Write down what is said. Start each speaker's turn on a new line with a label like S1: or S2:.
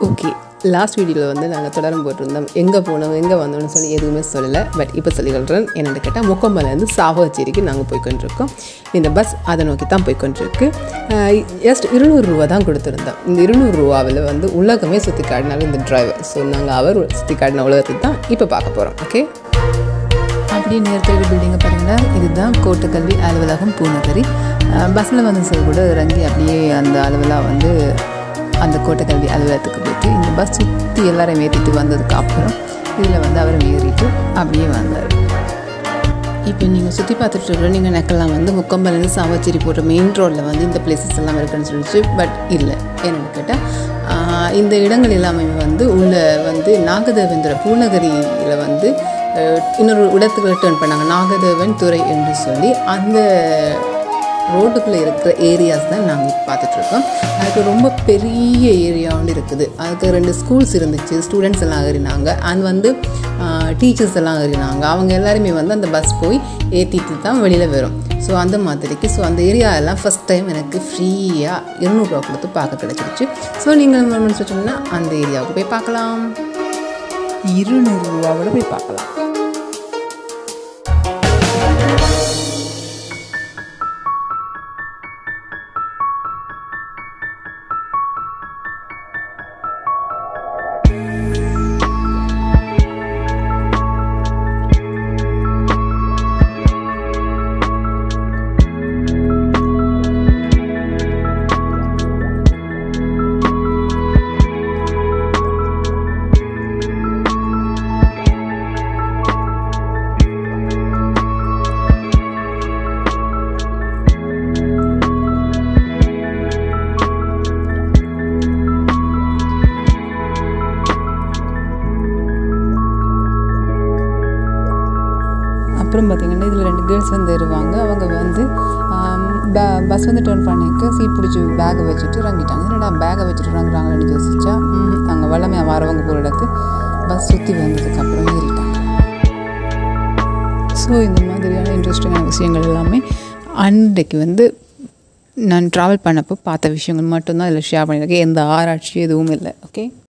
S1: okay last வீடியோவில் வந்து நாங்கள் தொடரம் போட்டிருந்தோம் எங்கே போனோம் எங்கே வந்தோம்னு சொல்லி எதுவுமே சொல்லலை பட் இப்போ சொல்லிக்கிறேன் என்னென்னு கேட்டால் முக்கம்பலேருந்து சாவகச்சேரிக்கு நாங்கள் போய் கொண்டிருக்கோம் இந்த பஸ் அதை நோக்கி தான் போய் கொண்டிருக்கு ஜஸ்ட் இருநூறு ரூபா தான் கொடுத்துருந்தோம் இந்த இருநூறு ரூபாவில் வந்து உலகமே சுற்றி காட்டினாலும் இந்த டிரைவர் ஸோ நாங்கள் அவர் சுற்றி காட்டின உலகத்தை தான் இப்போ பார்க்க போகிறோம் ஓகே
S2: அப்படியே நேரத்தில் பில்டிங்கை பாருங்களா இதுதான் கோட்டக்கல்வி அலுவலகம் பூநகரி பஸ்ஸில் வந்து சார் கூட இறங்கி அப்படியே அந்த அலுவலாக வந்து அந்த கோட்டக்கல்வி அலுவலகத்துக்கு போயிட்டு இந்த பஸ் சுற்றி எல்லாரையும் ஏற்றிட்டு வந்ததுக்கு அப்புறம் இதில் வந்து அவர் ஏறிட்டு அப்படியே வந்தார் இப்போ நீங்கள் சுற்றி பார்த்துட்டு இருக்கிற நீங்கள் நெக்கெல்லாம் வந்து முக்கம்பலேருந்து சாவச்சேரி போகிற மெயின் ரோட்டில் வந்து இந்த பிளேசஸ் எல்லாம் இருக்குன்னு சொல்லிச்சு பட் இல்லை என்னென்னு கேட்டால் இந்த இடங்கள் எல்லாமே வந்து உள்ள வந்து நாகதேவேந்திர பூநகரியில் வந்து அஹ், இன்னொரு இடத்துக்கு ரிட்டர்ன் பண்ணாங்க நாகதேவன் துறை என்று சொல்லி அந்த ரோட்டுக்குள்ளே இருக்கிற ஏரியாஸ் தான் நாங்கள் பார்த்துட்ருக்கோம் அதுக்கு ரொம்ப பெரிய ஏரியா ஒன்று இருக்குது அதுக்கு ரெண்டு ஸ்கூல்ஸ் இருந்துச்சு ஸ்டூடெண்ட்ஸ் எல்லாம் ஏறினாங்க அண்ட் வந்து டீச்சர்ஸ் எல்லாம் ஏறினாங்க அவங்க எல்லாருமே வந்து அந்த பஸ் போய் ஏற்றிட்டு தான் வெளியில் வரும் ஸோ அந்த மாதிரிக்கு ஸோ அந்த ஏரியா எல்லாம் ஃபஸ்ட் டைம் எனக்கு ஃப்ரீயாக இருநூறுவா கொடுத்து பார்க்க கிடச்சிருச்சு ஸோ நீங்கள் என்ன சொன்னோம்னா அந்த ஏரியாவுக்கு போய் பார்க்கலாம் இருநூறு ரூபாவோட போய் பார்க்கலாம் அப்புறம் பார்த்தீங்கன்னா இதில் ரெண்டு கேர்ள்ஸ் வந்து வருவாங்க அவங்க வந்து பஸ் வந்து டேர்ன் பண்ணிக்க சீட் பிடிச்சி பேக்கை வச்சுட்டு இறங்கிட்டாங்க என்னடா பேக்கை வச்சுட்டு இறங்குறாங்கன்னு யோசிச்சா அங்கே வல்லமையாக வரவங்க போகிற இடத்து பஸ் சுற்றி வந்ததுக்கு அப்புறம் ஏறிட்டாங்க ஸோ இந்த மாதிரியான இன்ட்ரெஸ்டிங்கான விஷயங்கள் எல்லாமே அன்றைக்கு வந்து நான் ட்ராவல் பண்ணப்போ பார்த்த விஷயங்கள் மட்டும்தான் இதில் ஷேர் பண்ணியிருக்கேன் எந்த ஆராய்ச்சியும் எதுவும் இல்லை ஓகே